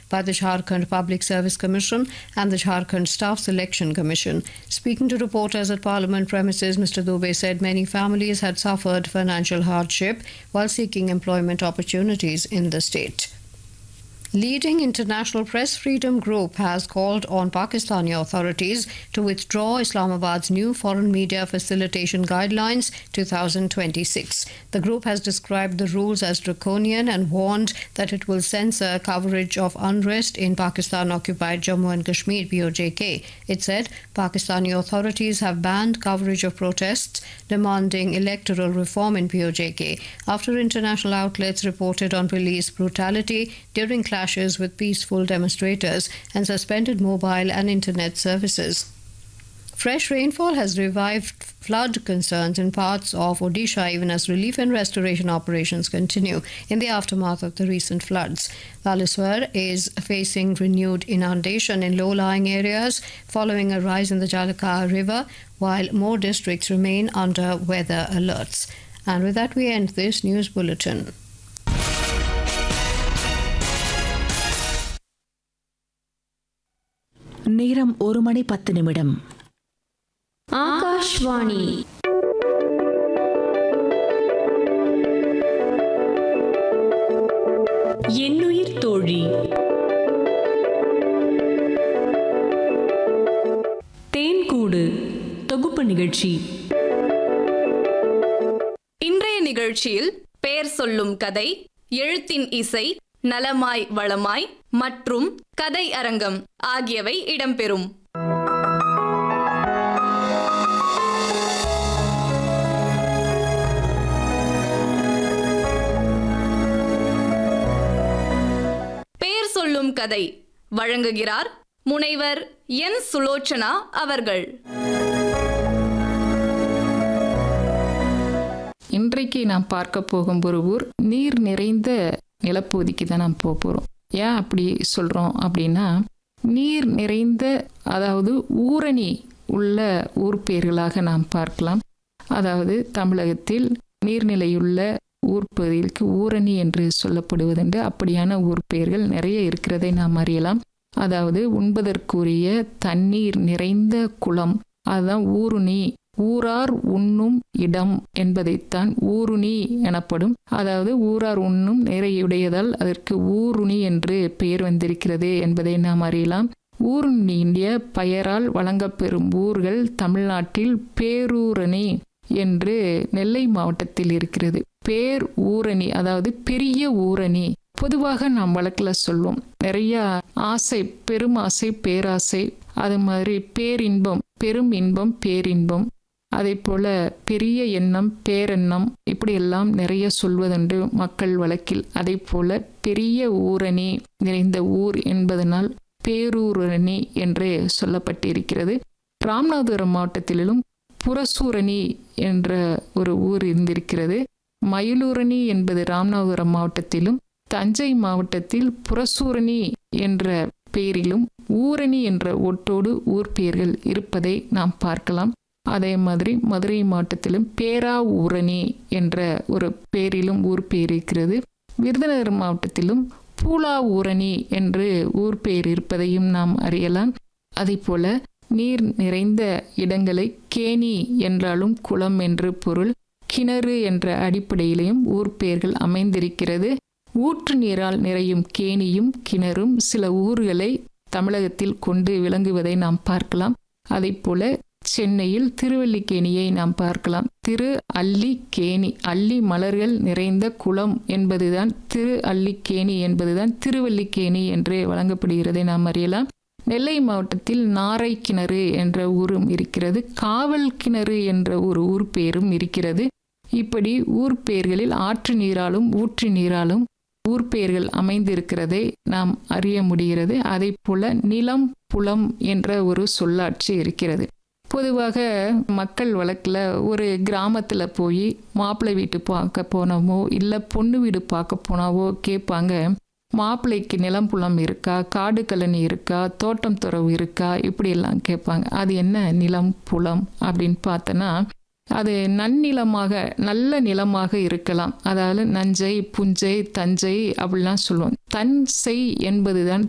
by the Jharkhand Public Service Commission and the Jharkhand Staff Selection Commission. Speaking to reporters at Parliament premises, Mr. Dubey said many families had suffered financial hardship while seeking employment opportunities in the state. Leading international press freedom group has called on Pakistani authorities to withdraw Islamabad's new foreign media facilitation guidelines 2026. The group has described the rules as draconian and warned that it will censor coverage of unrest in Pakistan occupied Jammu and Kashmir POJK. It said Pakistani authorities have banned coverage of protests demanding electoral reform in POJK after international outlets reported on police brutality during clashes with peaceful demonstrators and suspended mobile and internet services. Fresh rainfall has revived flood concerns in parts of Odisha even as relief and restoration operations continue in the aftermath of the recent floods. Baliswar is facing renewed inundation in low-lying areas following a rise in the Jalaka River, while more districts remain under weather alerts. And with that, we end this news bulletin. நேரம் ஒரு மணி பத்து நிமிடம் ஆகாஷ்வாணி என்னுயிர் தோழி தேன்கூடு தொகுப்பு நிகழ்ச்சி இன்றைய நிகழ்ச்சியில் பெயர் சொல்லும் கதை எழுத்தின் இசை நலமாய் வளமாய் மற்றும் கதை அரங்கம் ஆகியவை இடம்பெறும் பெயர் சொல்லும் கதை வழங்குகிறார் முனைவர் என் சுலோச்சனா அவர்கள் இன்றைக்கு நாம் பார்க்க போகும் ஒரு ஊர் நீர் நிறைந்த நிலப்பகுதிக்கு தான் நாம் போக போகிறோம் ஏன் அப்படி சொல்கிறோம் அப்படின்னா நீர் நிறைந்த அதாவது ஊரணி உள்ள ஊர் பெயர்களாக நாம் பார்க்கலாம் அதாவது தமிழகத்தில் நீர்நிலையுள்ள ஊர் பகுதிகளுக்கு ஊரணி என்று சொல்லப்படுவதுண்டு அப்படியான ஊர் பெயர்கள் நிறைய இருக்கிறதை நாம் அறியலாம் அதாவது உண்பதற்குரிய தண்ணீர் நிறைந்த குளம் அதுதான் ஊருணி ஊரார் உண்ணும் இடம் என்பதைத்தான் ஊருணி எனப்படும் அதாவது ஊரார் உண்ணும் நிறையுடையதால் அதற்கு ஊருணி என்று பெயர் வந்திருக்கிறது என்பதை நாம் அறியலாம் ஊருணிய பெயரால் வழங்கப்பெறும் ஊர்கள் தமிழ்நாட்டில் பேரூரணி என்று நெல்லை மாவட்டத்தில் இருக்கிறது பேர் ஊரணி அதாவது பெரிய ஊரணி பொதுவாக நாம் வழக்கில் சொல்வோம் நிறைய ஆசை பெரும் ஆசை பேராசை அது மாதிரி பேரின்பம் பெரும் இன்பம் பேரின்பம் அதே போல பெரிய எண்ணம் பேரெண்ணம் இப்படியெல்லாம் நிறைய சொல்வதுண்டு மக்கள் வழக்கில் அதே போல பெரிய ஊரணி நிறைந்த ஊர் என்பதனால் பேரூரணி என்று சொல்லப்பட்டிருக்கிறது ராமநாதபுரம் மாவட்டத்திலும் புறசூரணி என்ற ஒரு ஊர் இருந்திருக்கிறது மயிலூரணி என்பது ராமநாதபுரம் மாவட்டத்திலும் தஞ்சை மாவட்டத்தில் புறசூரணி என்ற பெயரிலும் ஊரணி என்ற ஒட்டோடு ஊர் பெயர்கள் இருப்பதை நாம் பார்க்கலாம் அதே மாதிரி மதுரை மாவட்டத்திலும் பேரா ஊரணி என்ற ஒரு பேரிலும் ஊர் பெயர் இருக்கிறது விருதுநகர் மாவட்டத்திலும் பூலா ஊரணி என்று ஊர் பெயர் இருப்பதையும் நாம் அறியலாம் அதே போல நீர் நிறைந்த இடங்களை கேணி என்றாலும் குளம் என்று பொருள் கிணறு என்ற அடிப்படையிலையும் ஊர் பெயர்கள் அமைந்திருக்கிறது ஊற்று நீரால் நிறையும் கேணியும் கிணறும் சில ஊர்களை தமிழகத்தில் கொண்டு விளங்குவதை நாம் பார்க்கலாம் அதே போல சென்னையில் திருவல்லிக்கேணியை நாம் பார்க்கலாம் திரு அல்லிக்கேணி அல்லி மலர்கள் நிறைந்த குளம் என்பதுதான் திரு அல்லிக்கேணி என்பதுதான் திருவல்லிக்கேணி என்று வழங்கப்படுகிறதை நாம் அறியலாம் நெல்லை மாவட்டத்தில் நாரை கிணறு என்ற ஊரும் இருக்கிறது காவல் கிணறு என்ற ஒரு ஊர் பெயரும் இருக்கிறது இப்படி ஊர் பெயர்களில் ஆற்று நீராலும் ஊற்று நீராலும் ஊர் பெயர்கள் அமைந்திருக்கிறதை நாம் அறிய முடிகிறது அதே போல நிலம் புலம் என்ற ஒரு சொல்லாட்சி இருக்கிறது பொதுவாக மக்கள் வழக்கில் ஒரு கிராமத்தில் போய் மாப்பிள்ளை வீட்டு பார்க்க போனவோ இல்லை பொண்ணு வீடு பார்க்க போனாவோ கேட்பாங்க மாப்பிள்ளைக்கு நிலம் புலம் இருக்கா காடு கழனி இருக்கா தோட்டம் துறவு இருக்கா இப்படியெல்லாம் கேட்பாங்க அது என்ன நிலம் புலம் அப்படின்னு பார்த்தோன்னா அது நன்னிலமாக நல்ல நிலமாக இருக்கலாம் அதாவது நஞ்சை புஞ்சை தஞ்சை அப்படிலாம் சொல்லுவோம் தன் செய் என்பதுதான்